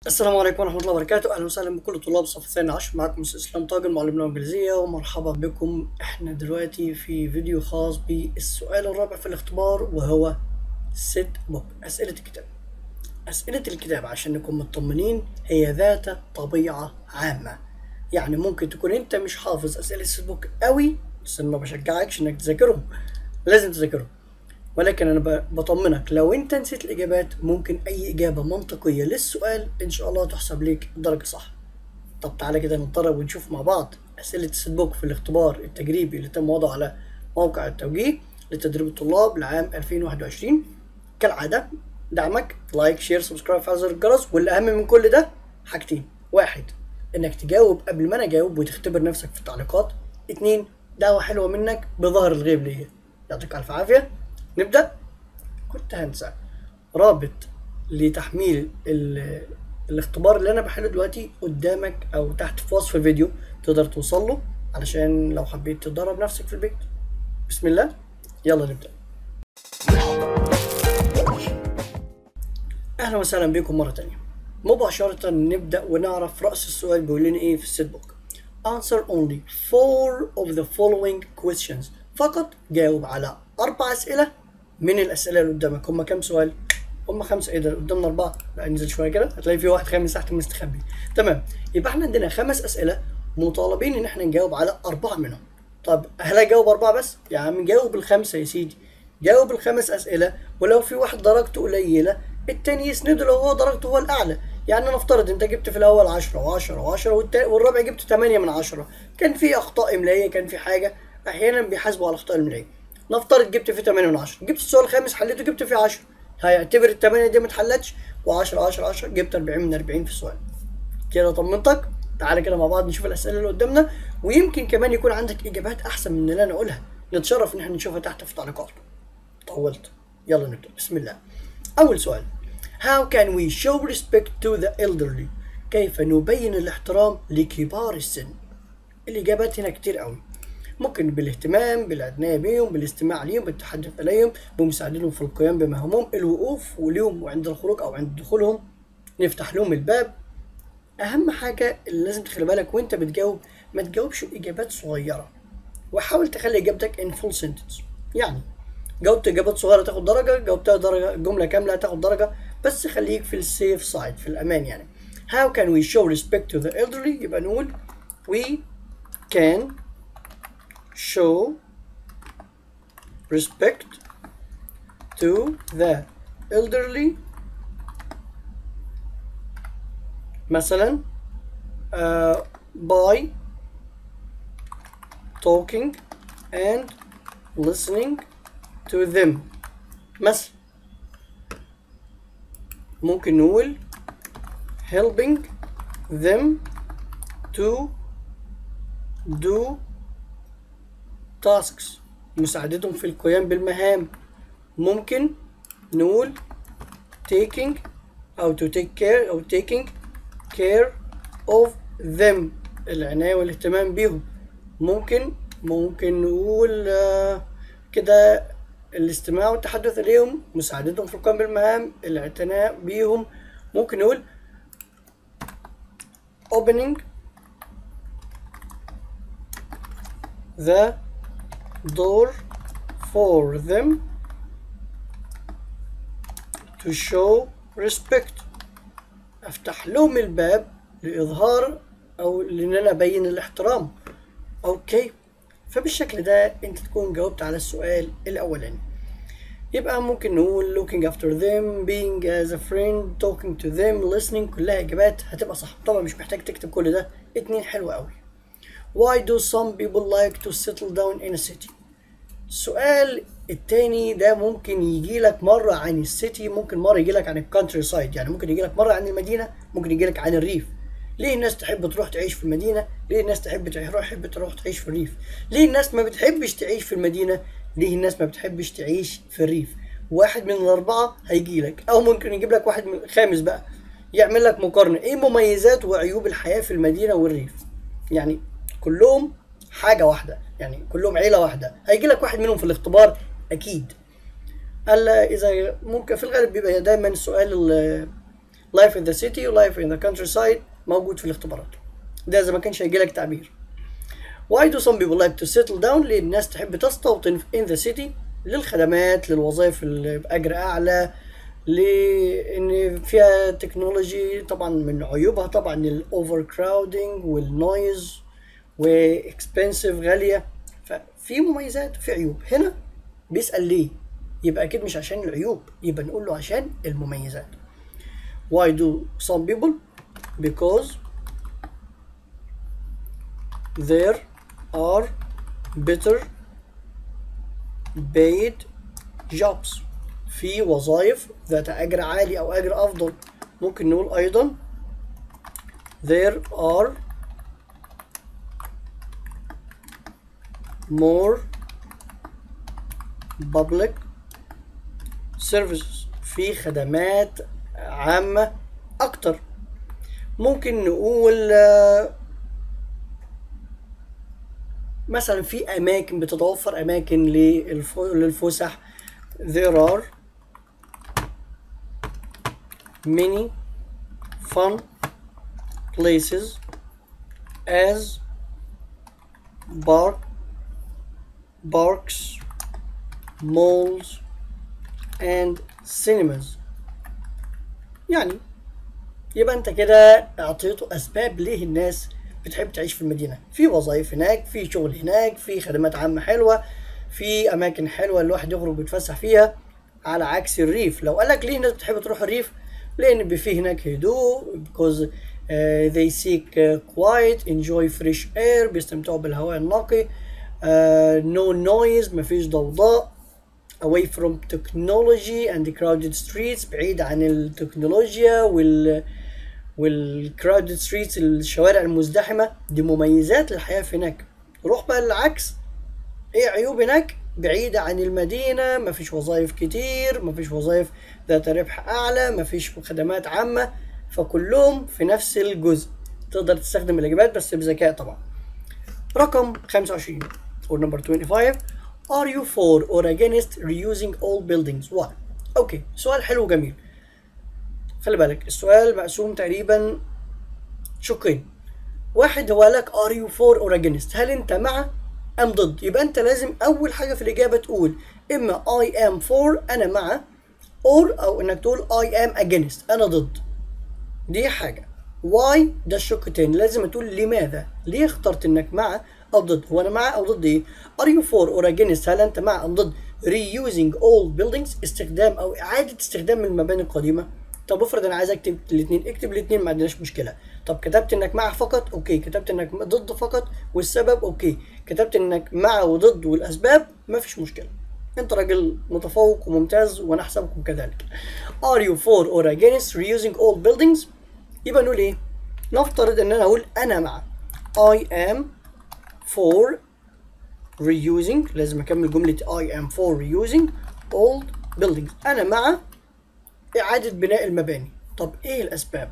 السلام عليكم ورحمة الله وبركاته، أهلا وسهلا بكل طلاب الصف الثاني عشر، معكم مستر إسلام طاجن معلم اللغة الإنجليزية ومرحبا بكم، إحنا دلوقتي في فيديو خاص بالسؤال الرابع في الاختبار وهو سيت بوك، أسئلة الكتاب. أسئلة الكتاب عشان نكون مطمنين هي ذات طبيعة عامة، يعني ممكن تكون أنت مش حافظ أسئلة السيت بوك قوي بس أنا ما بشجعكش إنك تذاكرهم، لازم تذاكرهم. ولكن انا ب- بطمنك لو انت نسيت الاجابات ممكن اي اجابه منطقيه للسؤال ان شاء الله تحسب ليك درجه صح طب تعالى كده نتدرب ونشوف مع بعض اسئله السيت بوك في الاختبار التجريبي اللي تم وضعه على موقع التوجيه لتدريب الطلاب لعام 2021 كالعاده دعمك لايك شير سبسكرايب في زر الجرس والاهم من كل ده حاجتين واحد انك تجاوب قبل ما انا اجاوب وتختبر نفسك في التعليقات اتنين دعوه حلوه منك بظهر الغيب ليا يعطيك الف عافيه نبدأ كنت هنسى رابط لتحميل ال- الاختبار اللي انا بحله دلوقتي قدامك او تحت في وصف الفيديو تقدر توصل له علشان لو حبيت تدرب نفسك في البيت بسم الله يلا نبدأ اهلا وسهلا بكم مرة تانية مباشرة نبدأ ونعرف رأس السؤال بيقول لنا ايه في السيت بوك answer only four of the following questions فقط جاوب على أربع أسئلة من الأسئلة اللي قدامك هما كام سؤال؟ هما خمسة ايه ده قدامنا أربعة لا انزل شوية كده هتلاقي في واحد خامس تحت مستخبي تمام يبقى احنا عندنا خمس أسئلة مطالبين إن احنا نجاوب على أربعة منهم طب هل أجاوب أربعة بس؟ يا عم جاوب الخمسة يا سيدي جاوب الخمس أسئلة ولو في واحد درجته قليلة التاني يسنده لو هو درجته هو الأعلى يعني نفترض انت جبت في الاول 10 و10 و10 والرابع جبت 8 من 10 كان في اخطاء املائيه كان في حاجه احيانا بيحاسبوا على الاخطاء الاملائيه نفترض جبت فيه 8 من 10 جبت السؤال الخامس حليته جبت فيه 10 هيعتبر ال 8 دي ما اتحلتش و10 10 10 جبت 40 من 40 في السؤال كده طمنتك تعالى كده مع بعض نشوف الاسئله اللي قدامنا ويمكن كمان يكون عندك اجابات احسن من اللي انا اقولها نتشرف ان احنا نشوفها تحت في التعليقات طولت يلا نبدا بسم الله اول سؤال How can we show respect to the elderly كيف نبين الاحترام لكبار السن الإجابات هنا كتير قوي ممكن بالاهتمام بالعناية بيهم بالاستماع ليهم بالتحدث إليهم بمساعدتهم في القيام بمهامهم الوقوف وليهم وعند الخروج أو عند دخولهم نفتح لهم الباب أهم حاجة اللي لازم تخلي بالك وأنت بتجاوب ما تجاوبش بإجابات صغيرة وحاول تخلي إجابتك in full sentence يعني جاوبت إجابات صغيرة تاخد درجة جاوبتها درجة جملة كاملة تاخد درجة بس خليك في السيف سايد في الأمان يعني How can we show respect to the elderly يبقى نقول we can show respect to the elderly مثلا uh, by talking and listening to them مثلا ممكن نقول helping them to do tasks مساعدتهم في القيام بالمهام ممكن نقول taking أو to take care أو taking care of them العناية والاهتمام بيهم ممكن ممكن نقول آه، كده الاستماع والتحدث إليهم مساعدتهم في القيام بالمهام الاعتناء بيهم ممكن نقول opening the door for them to show respect افتح لهم الباب لاظهار او لان انا ابين الاحترام اوكي فبالشكل ده انت تكون جاوبت على السؤال الاولاني يبقى ممكن نقول looking after them being as a friend talking to them listening كلها اجابات هتبقى صح طبعا مش محتاج تكتب كل ده اتنين حلو قوي Why do some people like to settle down in a city السؤال التاني ده ممكن يجي لك مرة عن السيتي ممكن مرة يجي لك عن الكونتري سايد يعني ممكن يجي لك مرة عن المدينة ممكن يجي لك عن الريف ليه الناس تحب تروح تعيش في المدينة ليه الناس تحب تروح تحب تروح تعيش في الريف ليه الناس ما بتحبش تعيش في المدينة ليه الناس ما بتحبش تعيش في الريف واحد من الأربعة هيجي لك أو ممكن يجيب لك واحد من خامس بقى يعمل لك مقارنة إيه مميزات وعيوب الحياة في المدينة والريف يعني كلهم حاجة واحدة يعني كلهم عيلة واحدة هيجي لك واحد منهم في الاختبار أكيد هلا إذا ممكن في الغالب بيبقى دايما السؤال ال- life in the city و life in the countryside موجود في الاختبارات ده إذا ما كانش هيجيلك تعبير Why do some people like to settle down؟ لأن الناس تحب تستوطن in the city للخدمات للوظائف اللي بأجر أعلى لأن فيها تكنولوجي طبعا من عيوبها طبعا الأوفر كراودنج والنويز وإكسبنسيف غالية ففي مميزات وفي عيوب هنا بيسأل ليه يبقى أكيد مش عشان العيوب يبقى نقول له عشان المميزات Why do some people? Because there are better paid jobs في وظائف ذات أجر عالي أو أجر أفضل ممكن نقول أيضا there are more public services في خدمات عامة أكتر ممكن نقول آه، مثلا في أماكن بتتوفر أماكن للف- للفسح there are many fun places as park parks malls and cinemas يعني يبقى انت كده اعطيته اسباب ليه الناس بتحب تعيش في المدينه في وظائف هناك في شغل هناك في خدمات عامه حلوه في اماكن حلوه الواحد يخرج ويتفسح فيها على عكس الريف لو قالك ليه الناس بتحب تروح الريف لان بي- في هناك هدوء because uh, they seek uh, quiet enjoy fresh air بيستمتعوا بالهواء النقي uh, no noise مفيش ضوضاء away from technology and the crowded streets بعيد عن التكنولوجيا وال والكراودد ستريتس الشوارع المزدحمة دي مميزات للحياة في هناك روح بقى للعكس ايه عيوب هناك بعيدة عن المدينة مفيش وظائف كتير مفيش وظائف ذات ربح أعلى مفيش خدمات عامة فكلهم في نفس الجزء تقدر تستخدم الإجابات بس بذكاء طبعا رقم 25 or number 25 Are you for or against reusing all buildings? Why? اوكي سؤال حلو وجميل خلي بالك السؤال مقسوم تقريبا شقين واحد هو لك are you for or against هل انت مع ام ضد يبقى انت لازم اول حاجه في الاجابه تقول اما I am for انا مع or او انك تقول I am against انا ضد دي حاجه why ده الشق التاني لازم تقول لماذا ليه اخترت انك مع او ضد هو انا مع او ضد ايه are you for or against هل انت مع ام ضد reusing old buildings استخدام او اعاده استخدام المباني القديمه طب افرض انا عايز اكتب الاثنين اكتب الاثنين ما عندناش مشكله طب كتبت انك مع فقط اوكي كتبت انك ضد فقط والسبب اوكي كتبت انك مع وضد والاسباب ما فيش مشكله انت راجل متفوق وممتاز وانا احسبكم كذلك are you for or against reusing old buildings يبقى نقول ايه نفترض ان انا اقول انا مع I am for reusing لازم اكمل جملة I am for reusing old buildings انا مع اعادة بناء المباني طب ايه الاسباب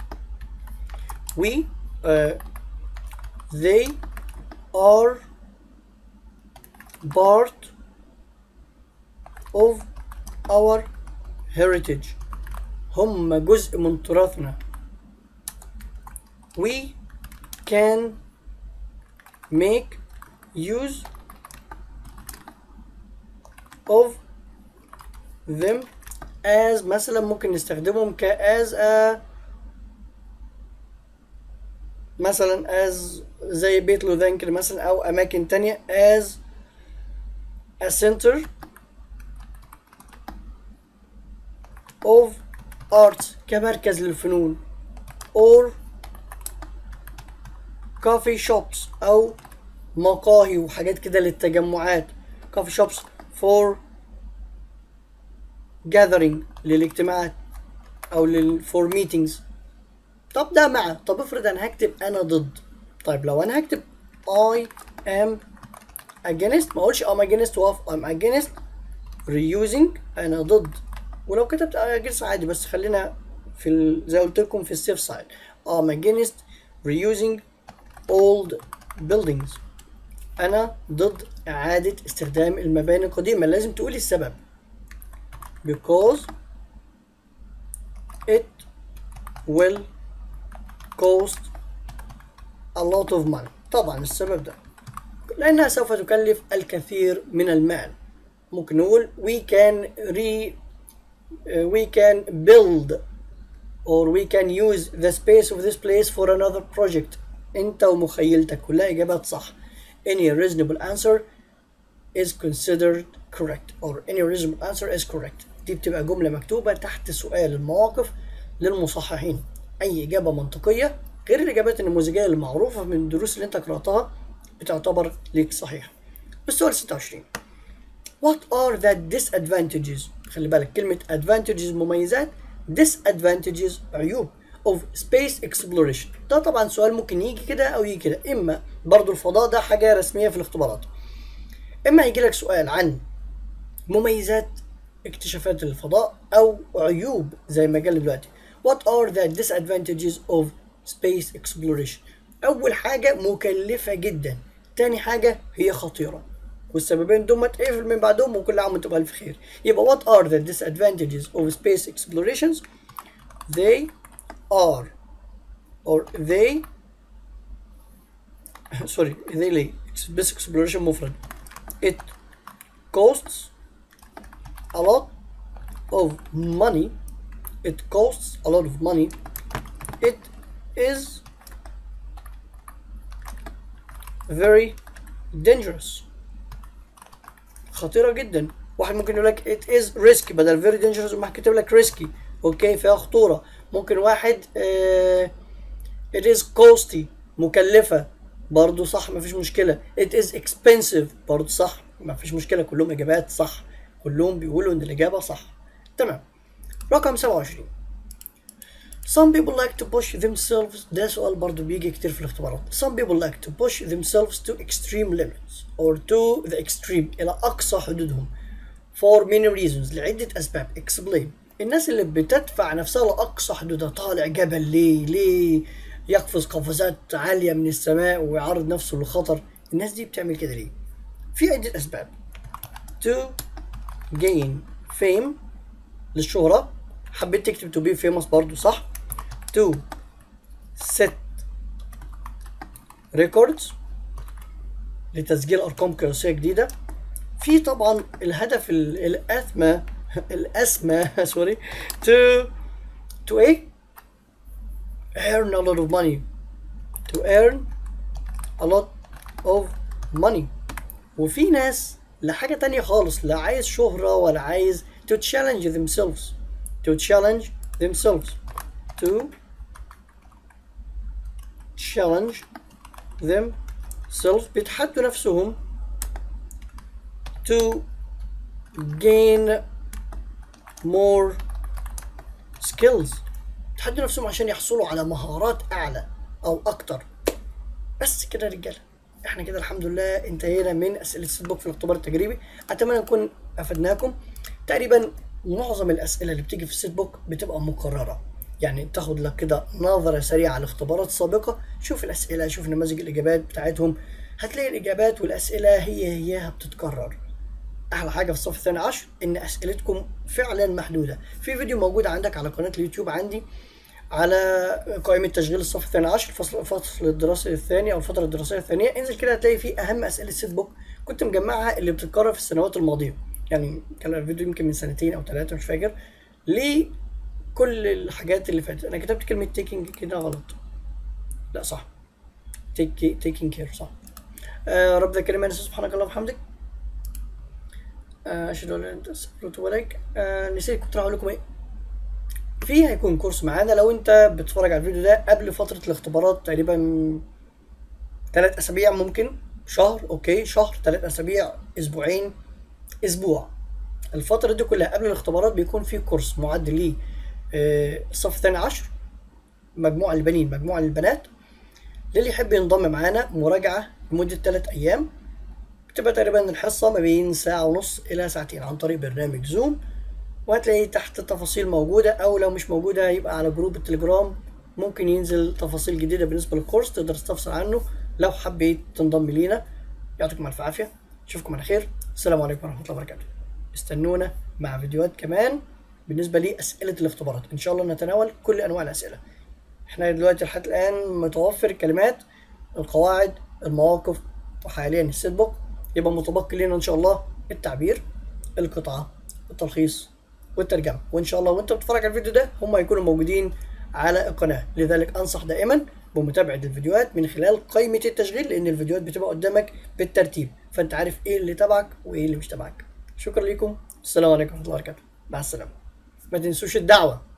we uh, they are part of our heritage هم جزء من تراثنا we can make use of them as مثلا ممكن نستخدمهم ك as a مثلا as زي بيت لوذانكر مثلا او اماكن تانية as a center of arts كمركز للفنون or coffee shops او مقاهي وحاجات كده للتجمعات coffee shops for gathering للاجتماعات او لل for meetings طب ده مع طب افرض انا هكتب انا ضد طيب لو انا هكتب I am against ما اقولش I'm against وقف I'm against reusing انا ضد ولو كتبت against عادي بس خلينا في ال... زي قلت لكم في السيف سايد I'm against reusing old buildings انا ضد اعادة استخدام المباني القديمة لازم تقولي السبب because it will cost a lot of money طبعا السبب ده لأنها سوف تكلف الكثير من المال ممكن نقول we can re uh, we can build or we can use the space of this place for another project انت ومخيلتك كلها اجابات صح any reasonable answer is considered correct or any reasonable answer is correct دي بتبقى جملة مكتوبة تحت سؤال المواقف للمصححين أي إجابة منطقية غير الإجابات النموذجية المعروفة من الدروس اللي أنت قرأتها بتعتبر ليك صحيحة. السؤال 26 What are the disadvantages خلي بالك كلمة advantages مميزات disadvantages عيوب of space exploration ده طبعا سؤال ممكن يجي كده أو يجي كده إما برضو الفضاء ده حاجة رسمية في الاختبارات إما يجي لك سؤال عن مميزات اكتشافات الفضاء أو عيوب زي ما قال دلوقتي What are the disadvantages of space exploration أول حاجة مكلفة جدا تاني حاجة هي خطيرة والسببين دول اقفل من بعدهم وكل عام وانتم بألف خير يبقى what are the disadvantages of space explorations they are or they sorry they ليه space exploration مفرد it costs a lot of money it costs a lot of money it is very dangerous خطيرة جدا واحد ممكن يقول لك it is risky بدل very dangerous وما كاتب لك risky اوكي فيها خطورة ممكن واحد uh, it is costly مكلفة برضو صح مفيش مشكلة it is expensive برضو صح مفيش مشكلة كلهم إجابات صح كلهم بيقولوا إن الإجابة صح تمام رقم 27 Some people like to push themselves ده سؤال برضو بيجي كتير في الاختبارات Some people like to push themselves to extreme limits or to the extreme إلى أقصى حدودهم for many reasons لعدة أسباب explain الناس اللي بتدفع نفسها لأقصى حدودها طالع جبل ليه ليه يقفز قفزات عالية من السماء ويعرض نفسه للخطر الناس دي بتعمل كده ليه في عدة أسباب to gain fame للشهرة حبيت تكتب to be famous برضو صح to set records لتسجيل أرقام قياسية جديدة في طبعا الهدف ال- الأثمى الأسمى سوري to to إيه earn a lot of money to earn a lot of money وفي ناس لحاجة تانية خالص لا عايز شهرة ولا عايز to challenge themselves to challenge themselves to challenge themselves بيتحدوا نفسهم to gain more skills بيتحدوا نفسهم عشان يحصلوا على مهارات أعلى أو أكتر بس كده يا رجالة احنا كده الحمد لله انتهينا من اسئله السيت بوك في الاختبار التجريبي اتمنى نكون افدناكم تقريبا معظم الاسئله اللي بتيجي في السيت بوك بتبقى مكرره يعني تاخد لك كده نظره سريعه على الاختبارات السابقه شوف الاسئله شوف نماذج الاجابات بتاعتهم هتلاقي الاجابات والاسئله هي هيها بتتكرر احلى حاجه في الصف الثاني عشر ان اسئلتكم فعلا محدوده في فيديو موجود عندك على قناه اليوتيوب عندي على قائمة تشغيل الصف الثاني عشر فصل الفصل الدراسي الثاني أو الفترة الدراسية الثانية انزل كده هتلاقي فيه أهم أسئلة السيت بوك كنت مجمعها اللي بتتكرر في السنوات الماضية يعني كان الفيديو يمكن من سنتين أو ثلاثة مش فاكر ليه كل الحاجات اللي فاتت أنا كتبت كلمة تيكينج كده غلط لا صح تيك تيكينج كير صح آه رب ذا كلمة سبحانك اللهم وبحمدك آه، أشهد أن لا إله إلا أنت أستغفرك وأتوب إليك آه، نسيت كنت راح أقول لكم إيه في هيكون كورس معانا لو انت بتتفرج على الفيديو ده قبل فترة الاختبارات تقريبا ثلاث اسابيع ممكن شهر اوكي شهر ثلاث اسابيع اسبوعين اسبوع الفترة دي كلها قبل الاختبارات بيكون في كورس معد ليه آه، الصف الثاني عشر مجموعة للبنين مجموعة للبنات للي يحب ينضم معانا مراجعة لمدة ثلاث أيام بتبقى تقريبا الحصة ما بين ساعة ونص إلى ساعتين عن طريق برنامج زوم وهتلاقي تحت التفاصيل موجودة أو لو مش موجودة يبقى على جروب التليجرام ممكن ينزل تفاصيل جديدة بالنسبة للكورس تقدر تستفسر عنه لو حبيت تنضم لينا يعطيكم ألف عافية أشوفكم على خير السلام عليكم ورحمة الله وبركاته استنونا مع فيديوهات كمان بالنسبة لأسئلة الاختبارات إن شاء الله نتناول كل أنواع الأسئلة احنا دلوقتي لحد الان متوفر الكلمات القواعد المواقف وحاليا السيت بوك يبقى متبقي لنا ان شاء الله التعبير القطعه التلخيص والترجمه وان شاء الله وانت بتتفرج على الفيديو ده هم هيكونوا موجودين على القناه لذلك انصح دائما بمتابعه الفيديوهات من خلال قائمه التشغيل لان الفيديوهات بتبقى قدامك بالترتيب فانت عارف ايه اللي تبعك وايه اللي مش تبعك شكرا لكم السلام عليكم ورحمه الله وبركاته مع السلامه ما تنسوش الدعوه